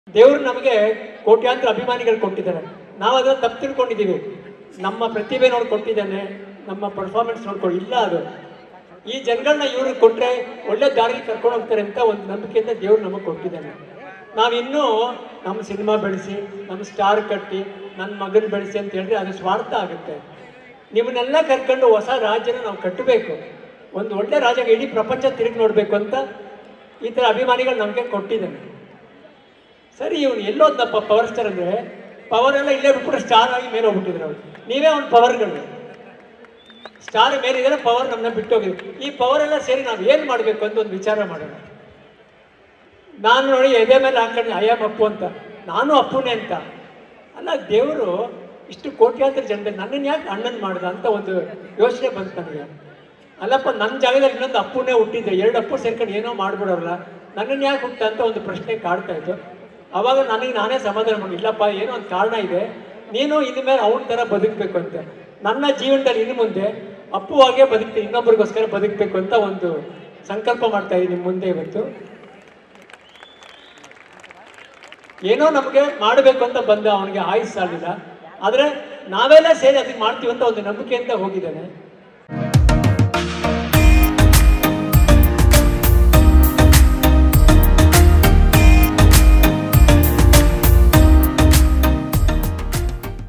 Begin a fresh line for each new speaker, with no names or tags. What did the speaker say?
ದೇವರು ನಮಗೆ ಕೋಟ್ಯಾಂತರ ಅಭಿಮಾನಿಗಳು ಕೊಟ್ಟಿದ್ದಾರೆ ನಾವು ಅದನ್ನ ತಪ್ಪು ತಿಳ್ಕೊಂಡಿದ್ದೀವಿ ನಮ್ಮ ಪ್ರತಿಭೆ ನೋಡಿ ಕೊಟ್ಟಿದ್ದಾನೆ ನಮ್ಮ ಪರ್ಫಾರ್ಮೆನ್ಸ್ ನೋಡ್ಕೊಂಡು ಇಲ್ಲ ಅದು ಈ ಜನಗಳನ್ನ ಇವ್ರಿಗೆ ಕೊಟ್ರೆ ಒಳ್ಳೆ ದಾರಿಗೆ ಕರ್ಕೊಂಡು ಹೋಗ್ತಾರೆ ಅಂತ ಒಂದು ನಂಬಿಕೆಯಿಂದ ದೇವ್ರು ನಮಗೆ ಕೊಟ್ಟಿದ್ದಾನೆ ನಾವಿನ್ನೂ ನಮ್ಮ ಸಿನಿಮಾ ಬೆಳೆಸಿ ನಮ್ಮ ಸ್ಟಾರ್ ಕಟ್ಟಿ ನನ್ನ ಮಗನ ಬೆಳೆಸಿ ಅಂತ ಹೇಳಿದ್ರೆ ಅದು ಸ್ವಾರ್ಥ ಆಗುತ್ತೆ ನಿಮ್ಮನ್ನೆಲ್ಲ ಕರ್ಕೊಂಡು ಹೊಸ ರಾಜ್ಯನ ನಾವು ಕಟ್ಟಬೇಕು ಒಂದು ಒಳ್ಳೆ ರಾಜ್ಯ ಇಡೀ ಪ್ರಪಂಚ ತಿರುಗಿ ನೋಡಬೇಕು ಅಂತ ಈ ಥರ ಅಭಿಮಾನಿಗಳು ನಮಗೆ ಕೊಟ್ಟಿದ್ದಾನೆ ಸರಿ ಇವನು ಎಲ್ಲೋದ್ನಪ್ಪ ಪವರ್ ಸ್ಟಾರ್ ಅಂದರೆ ಪವರ್ ಎಲ್ಲ ಇಲ್ಲೇ ಬಿಟ್ಬಿಟ್ರೆ ಸ್ಟಾರ್ ಆಗಿ ಮೇಲೆ ಹೋಗ್ಬಿಟ್ಟಿದ್ರು ಅವ್ರು ನೀವೇ ಒಂದು ಪವರ್ಗಳು ಸ್ಟಾರ್ ಮೇಲಿದ್ರೆ ಪವರ್ ನಮ್ಮನ್ನ ಬಿಟ್ಟೋಗಿದೆ ಈ ಪವರ್ ಎಲ್ಲ ಸೇರಿ ನಾವು ಏನು ಮಾಡಬೇಕು ಅಂತ ಒಂದು ವಿಚಾರ ಮಾಡೋಣ ನಾನು ನೋಡಿ ಎದೆ ಮೇಲೆ ಹಾಕೊಂಡು ಅಯ್ಯಮ್ಮ ಅಪ್ಪು ಅಂತ ನಾನು ಅಪ್ಪುನೇ ಅಂತ ಅಲ್ಲ ದೇವರು ಇಷ್ಟು ಕೋಟ್ಯಾಂತರ ಜನದಲ್ಲಿ ನನ್ನನ್ನು ಯಾಕೆ ಅಣ್ಣನ್ ಮಾಡ್ದ ಅಂತ ಒಂದು ಯೋಚನೆ ಬಂತು ನನಗೆ ಅಲ್ಲಪ್ಪ ನನ್ನ ಜಾಗದಲ್ಲಿ ಇನ್ನೊಂದು ಅಪ್ಪುನೇ ಹುಟ್ಟಿದ್ದೆ ಎರಡು ಅಪ್ಪು ಸೇರ್ಕೊಂಡು ಏನೋ ಮಾಡ್ಬಿಡೋರಲ್ಲ ನನ್ನನ್ನು ಯಾಕೆ ಹುಟ್ಟ ಅಂತ ಒಂದು ಪ್ರಶ್ನೆ ಕಾಡ್ತಾ ಇತ್ತು ಅವಾಗ ನನಗೆ ನಾನೇ ಸಮಾಧಾನ ಮಾಡಿ ಇಲ್ಲಪ್ಪ ಏನೋ ಒಂದು ಕಾರಣ ಇದೆ ನೀನು ಇನ್ನು ಮೇಲೆ ಅವನ ಥರ ಬದುಕಬೇಕು ಅಂತ ನನ್ನ ಜೀವನದಲ್ಲಿ ಇನ್ನು ಮುಂದೆ ಅಪ್ಪುವಾಗೇ ಬದುಕ್ತೀನಿ ಇನ್ನೊಬ್ರಿಗೋಸ್ಕರ ಬದುಕಬೇಕು ಅಂತ ಒಂದು ಸಂಕಲ್ಪ ಮಾಡ್ತಾ ಇದ್ದೀನಿ ನಿಮ್ಮ ಮುಂದೆ ಇವತ್ತು ಏನೋ ನಮಗೆ ಮಾಡಬೇಕು ಅಂತ ಬಂದ ಅವನಿಗೆ ಆಯುಸ್ ಆಗಲಿಲ್ಲ ಆದರೆ ನಾವೆಲ್ಲ ಸೇರಿ ಅದಕ್ಕೆ ಮಾಡ್ತೀವಿ ಅಂತ ಒಂದು ನಂಬಿಕೆಯಿಂದ ಹೋಗಿದ್ದಾನೆ